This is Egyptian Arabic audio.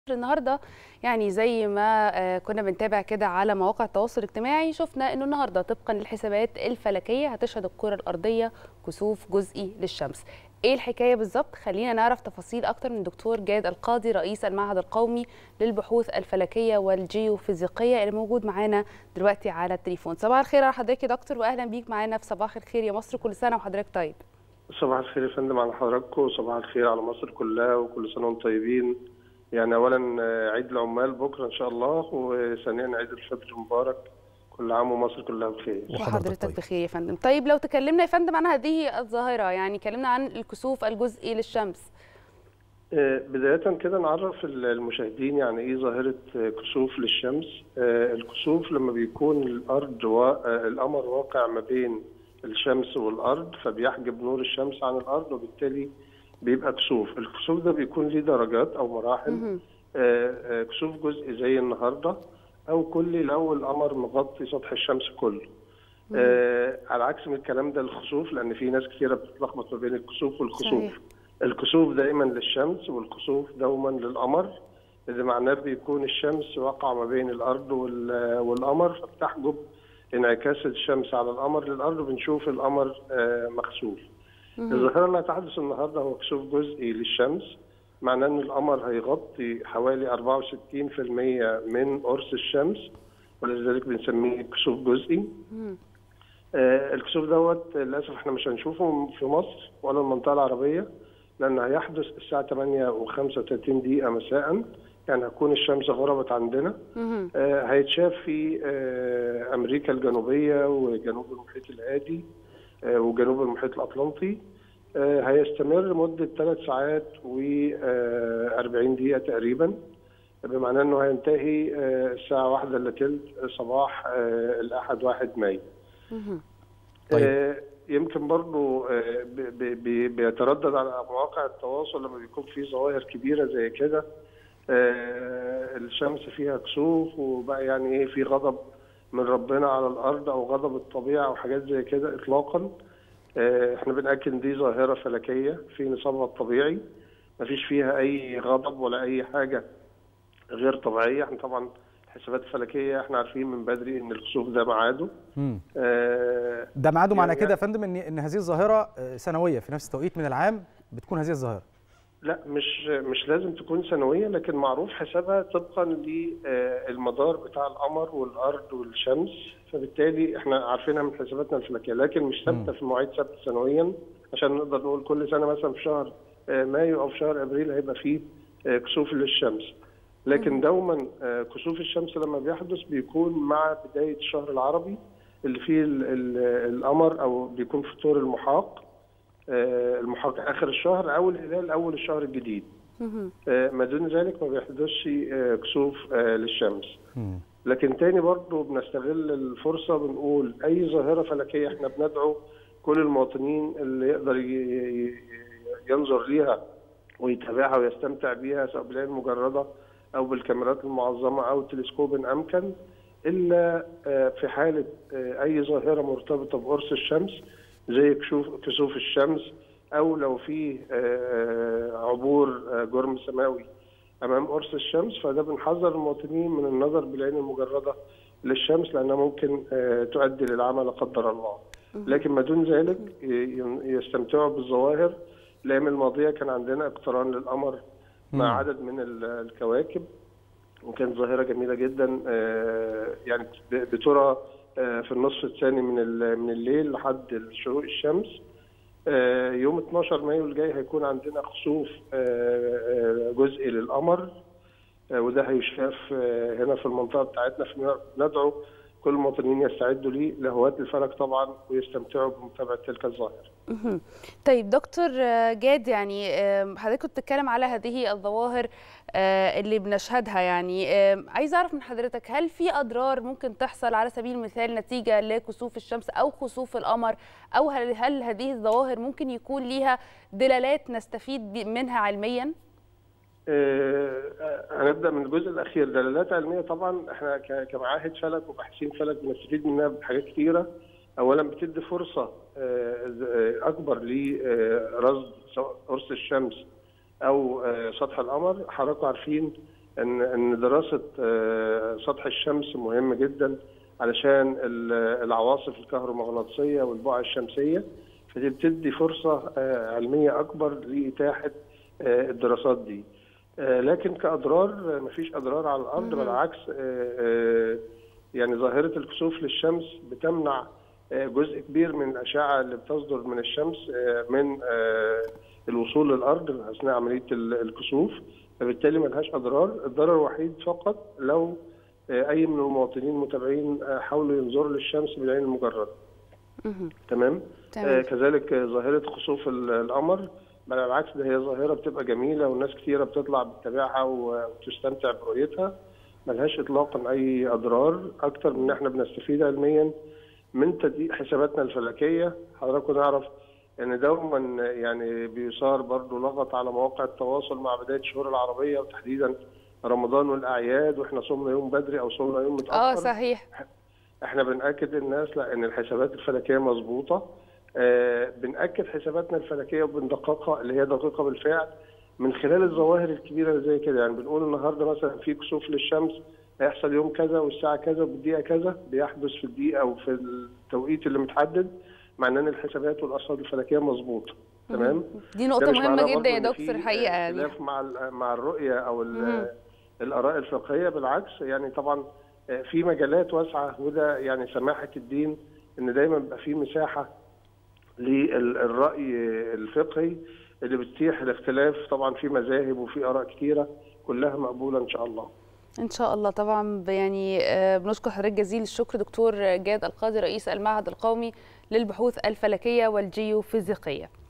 النهارده يعني زي ما آه، كنا بنتابع كده على مواقع التواصل الاجتماعي شفنا انه النهارده طبقا للحسابات الفلكيه هتشهد الكره الارضيه كسوف جزئي للشمس ايه الحكايه بالظبط خلينا نعرف تفاصيل اكتر من دكتور جاد القاضي رئيس المعهد القومي للبحوث الفلكيه والجيوفيزيقيه اللي موجود معانا دلوقتي على التليفون صباح الخير على حضرتك يا دكتور واهلا بيك معانا في صباح الخير يا مصر كل سنه وحضرتك طيب صباح الخير يا فندم على حضراتكم وصباح الخير على مصر كلها وكل سنه وانتم طيبين يعني اولا آه، عيد العمال بكره ان شاء الله وثانيا عيد الفطر مبارك كل عام ومصر كلها بخير وحضرتك وحضرتك طيب. بخير يا فندم طيب لو تكلمنا يا فندم عن هذه الظاهره يعني كلمنا عن الكسوف الجزئي للشمس آه، بداية كده نعرف المشاهدين يعني ايه ظاهرة آه، كسوف للشمس آه، الكسوف لما بيكون الأرض والقمر واقع ما بين الشمس والأرض فبيحجب نور الشمس عن الأرض وبالتالي بيبقى كسوف الكسوف ده بيكون ليه درجات أو مراحل مهم. آه، آه، كسوف جزئي زي النهارده او كلي لو القمر مغطي سطح الشمس كله. آه على عكس من الكلام ده الخسوف لان في ناس كثيره بتتلخبط ما بين الكسوف والخسوف. صحيح. الكسوف دائما للشمس والخسوف دوما للقمر اللي معناه بيكون الشمس واقعه ما بين الارض وال- والقمر فبتحجب انعكاس الشمس على القمر للارض وبنشوف القمر آه مخسوف. الظاهره اللي هتحدث النهارده هو كسوف جزئي للشمس معناه ان القمر هيغطي حوالي 64% من قرص الشمس ولذلك بنسميه كسوف جزئي. مم. آه الكسوف دوت للاسف احنا مش هنشوفه في مصر ولا المنطقه العربيه لان هيحدث الساعه 8 و35 دقيقه مساء يعني هتكون الشمس غربت عندنا مهم. آه، هيتشاف في آه، امريكا الجنوبيه وجنوب المحيط الهادي آه، وجنوب المحيط الاطلنطي آه، هيستمر لمده ثلاث ساعات و40 دقيقه تقريبا بمعنى انه هينتهي آه، الساعه واحدة الا تلت صباح آه، الاحد 1 مايو مهم. طيب. آه، يمكن برضو آه، ب- ب- ب- بيتردد على مواقع التواصل لما بيكون في ظواهر كبيره زي كده آه، الشمس فيها كسوف وبقى يعني ايه في غضب من ربنا على الارض او غضب الطبيعه او حاجات زي كده اطلاقا آه، احنا بنأكد إن دي ظاهره فلكيه في نصابها الطبيعي مفيش فيها اي غضب ولا اي حاجه غير طبيعيه احنا طبعا الحسابات الفلكيه احنا عارفين من بدري ان الكسوف ده ميعاده مم. آه، ده ميعاده معنى يعني- كده يا فندم ان ان هذه الظاهره آه، سنويه في نفس التوقيت من العام بتكون هذه الظاهره لا مش مش لازم تكون سنويه لكن معروف حسابها طبقا للمدار بتاع القمر والارض والشمس فبالتالي احنا عارفينها من حساباتنا الفلكيه لكن مش ثابته في مواعيد ثابته سنويا عشان نقدر نقول كل سنه مثلا في شهر آه، مايو او في شهر ابريل هيبقى فيه آه، كسوف للشمس لكن دوما آه، كسوف الشمس لما بيحدث بيكون مع بدايه الشهر العربي اللي فيه ال- ال- القمر او بيكون في طور المحاق آه، المحاق اخر الشهر او الهلال اول الشهر الجديد مهم. آه، ما دون ذلك ما بيحدثش آه، كسوف آه، للشمس مم. لكن تاني برضه بنستغل الفرصة بنقول أي ظاهرة فلكية احنا بندعو كل المواطنين اللي يقدر ي- ي- ينظر ليها ويتابعها ويستمتع بيها سواء بالعين المجردة أو بالكاميرات المعظمة أو التلسكوب إن أمكن إلا آه، في حالة آه، أي ظاهرة مرتبطة بقرص الشمس زي كشوف كسوف الشمس أو لو في آه، عبور آه، جرم سماوي امام قرص الشمس فده بنحذر المواطنين من النظر بالعين المجرده للشمس لانها ممكن آه، تؤدي للعمى لا قدر الله. لكن ما دون ذلك ي- يستمتعوا بالظواهر الايام الماضيه كان عندنا اقتران للقمر مع مم. عدد من ال- الكواكب وكانت ظاهره جميله جدا آه، يعني ب- بترى آه، في النصف الثاني من ال- من الليل لحد شروق الشمس آه، يوم 12 مايو الجاي هيكون عندنا خسوف آه، آه، جزئي للقمر آه، وده هيشاف آه، هنا في المنطقه بتاعتنا فندعو كل المواطنين يستعدوا ليه لهواة الفلك طبعا ويستمتعوا بمتابعه تلك الظاهره. مهم. طيب دكتور آه، جاد يعني آم، حضرتك كنت بتتكلم على هذه الظواهر آه، اللي بنشهدها يعني آم، عايزه اعرف من حضرتك هل في اضرار ممكن تحصل على سبيل المثال نتيجه لكسوف الشمس او خسوف القمر او هل, هل هذه الظواهر ممكن يكون ليها دلالات نستفيد ب- منها علميا؟ آه، هنبدا من الجزء الاخير دلالات علميه طبعا احنا ك- كمعاهد فلك وباحثين فلك بنستفيد منها بحاجات كتيره اولا بتدي فرصه آه، آه، اكبر لرصد سواء قرص الشمس او آه، سطح القمر حضراتكم عارفين ان ان دراسه سطح الشمس مهم جدا علشان العواصف الكهرومغناطيسيه والبقع الشمسيه فدي بتدي فرصه علميه اكبر لاتاحه الدراسات دي لكن كاضرار مفيش اضرار على الارض بالعكس يعني ظاهره الكسوف للشمس بتمنع جزء كبير من الاشعه اللي بتصدر من الشمس من الوصول للارض اثناء عمليه الكسوف فبالتالي ملهاش اضرار الضرر الوحيد فقط لو اي من المواطنين المتابعين حاولوا ينظروا للشمس بالعين المجرده تمام آه كذلك ظاهره خسوف القمر بل بالعكس ده هي ظاهره بتبقى جميله والناس كثيره بتطلع بتتابعها وتستمتع برؤيتها ملهاش اطلاقا اي اضرار اكتر من ان احنا بنستفيد علميا من تدقيق حساباتنا الفلكيه حضراتكم نعرف ان دوما يعني بيثار برضه لغط على مواقع التواصل مع بدايه الشهور العربيه وتحديدا رمضان والاعياد واحنا صمنا يوم بدري او صمنا يوم متاخر اه صحيح احنا بناكد للناس لا ان الحسابات الفلكيه مظبوطه آه بناكد حساباتنا الفلكيه وبندققها اللي هي دقيقه بالفعل من خلال الظواهر الكبيره اللي زي كده يعني بنقول النهارده مثلا في كسوف للشمس هيحصل يوم كذا والساعه كذا وبالدقيقه كذا بيحدث في الدقيقه او في التوقيت اللي متحدد معناه ان الحسابات والارصاد الفلكيه مظبوطه تمام دي نقطه مهمه جدا يا دكتور الحقيقه يعني مع مع الرؤيه او الاراء الفقهيه بالعكس يعني طبعا في مجالات واسعه وده يعني سماحه الدين ان دايما بيبقى في مساحه للراي الفقهي اللي بتتيح الاختلاف طبعا في مذاهب وفي اراء كثيره كلها مقبوله ان شاء الله. ان شاء الله طبعا يعني بنشكر حضرتك جزيل الشكر دكتور جاد القاضي رئيس المعهد القومي للبحوث الفلكيه والجيوفيزيقيه.